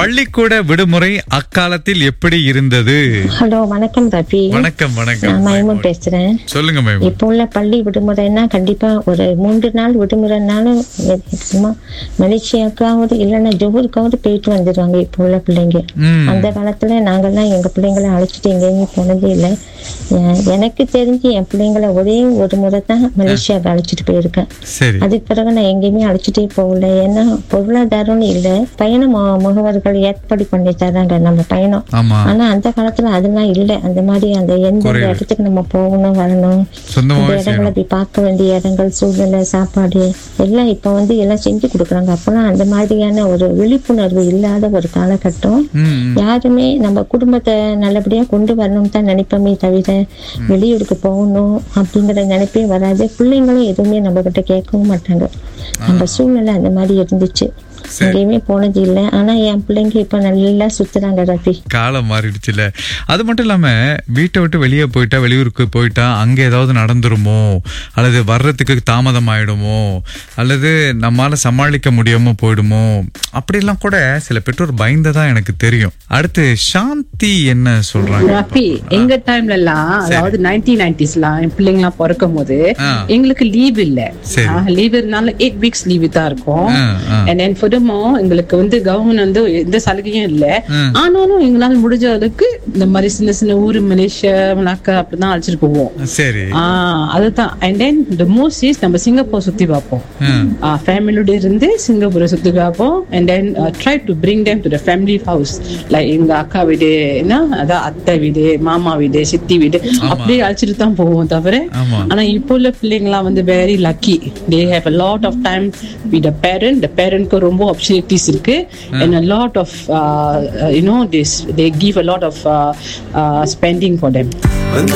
பள்ளிக்கூட விடுமுறை அக்காலத்தில் எப்படி இருந்தது ஹலோ வணக்கம் ரவி வணக்கம் வணக்கம் நான் மைமூன் பேசுறேன் சொல்லுங்க மைமூன் இப்போ உள்ள பள்ளி விடுமுறைன்னா கண்டிப்பா ஒரு மூன்று நாள் விடுமுறைனாலும் சும்மா மலேசியாவுக்காவது இல்லைன்னா ஜோஹருக்காவது போயிட்டு வந்துடுவாங்க இப்போ உள்ள பிள்ளைங்க ம். அந்த காலத்துல நாங்கெல்லாம் எங்க பிள்ளைங்களை அழைச்சிட்டு எங்கேயும் போனதே இல்லை எ- எனக்கு தெரிஞ்சு என் பிள்ளைங்களை ஒரே ஒரு முறை தான் மலேசியாவுக்கு அழைச்சிட்டு போயிருக்கேன் சரி அதுக்கு பிறகு நான் எங்கேயுமே அழைச்சிட்டே போகல ஏன்னா பொருளாதாரம்னு இல்லை பயண மு- முகவர்கள் ஏற்பாடு பண்ணி தராங்க நம்ம பயணம் ஆமா ஆனா அந்த காலத்துல அதெல்லாம் இல்ல அந்த மாதிரி அந்த எந்த குறைவு. இடத்துக்கு நம்ம போகணும் வரணும் சொந்தமாவே இந்த இடங்களை செய்யணும் போய் பார்க்க வேண்டிய இடங்கள் சூழ்நிலை சாப்பாடு எல்லாம் இப்ப வந்து எல்லாம் செஞ்சு கொடுக்குறாங்க அப்பெல்லாம் அந்த மாதிரியான ஒரு விழிப்புணர்வு இல்லாத ஒரு காலகட்டம் ம், ம். யாருமே நம்ம குடும்பத்தை நல்லபடியா கொண்டு வரணும் தான் நினைப்போமே தவிர வெளியூருக்கு போகணும் அப்படிங்கிற நினைப்பே வராது பிள்ளைங்களும் எதுவுமே நம்ம கிட்ட கேட்கவும் மாட்டாங்க நம்ம சூழ்நிலை அந்த மாதிரி இருந்துச்சு சரி. எங்கேயுமே போனது இல்லை ஆனா என் பிள்ளைங்க இப்ப நல்லா சுத்துறாங்க ரவி காலம் மாறிடுச்சுல அது மட்டும் இல்லாம வீட்டை விட்டு வெளியே போயிட்டா வெளியூருக்கு போயிட்டா அங்க ஏதாவது நடந்துருமோ அல்லது வர்றதுக்கு தாமதம் ஆயிடுமோ அல்லது நம்மால சமாளிக்க முடியாம போயிடுமோ அப்படிலாம் கூட சில பெற்றோர் பயந்ததா எனக்கு தெரியும் அடுத்து சாந்தி என்ன சொல்றாங்க ரஃபி எங்க டைம்ல எல்லாம் அதாவது நைன்டீன் நைன்டிஸ்லாம் என் பிள்ளைங்க எல்லாம் பிறக்கும் போது ஆ. எங்களுக்கு லீவ் இல்ல சரி. லீவ் இருந்தாலும் எயிட் வீக்ஸ் லீவ் தான் இருக்கும் ஆ, ஆ. அண்ட் தென் furthermore எங்களுக்கு வந்து கவர்மெண்ட் வந்து எந்த சலுகையும் இல்ல ம். ஆனாலும் எங்களால முடிஞ்ச அளவுக்கு இந்த மாதிரி சின்ன சின்ன ஊரு மலேசியா மலாக்கா அப்படிதான் அழைச்சிட்டு போவோம் சரி ஆஹ் அதுதான் and then the most is நம்ம சிங்கப்பூர் சுத்தி பார்ப்போம் ம். ஃபேமிலியோட இருந்து சிங்கப்பூரை சுத்தி பார்ப்போம் and then try to bring them to the family house like எங்க அக்கா வீடு என்ன அதான் அத்தை வீடு மாமா வீடு சித்தி வீடு அப்படியே அழைச்சிட்டு தான் போவோம் தவிர ஆமா. ஆனா இப்போ உள்ள பிள்ளைங்களாம் வந்து very lucky they have a lot of time with the parent the பேரண்ட்க்கு ரொம்ப ஆப்பர்ச்சுனிட்டிஸ் இருக்கு and a lot of you know this they give a lot of spending for them வந்த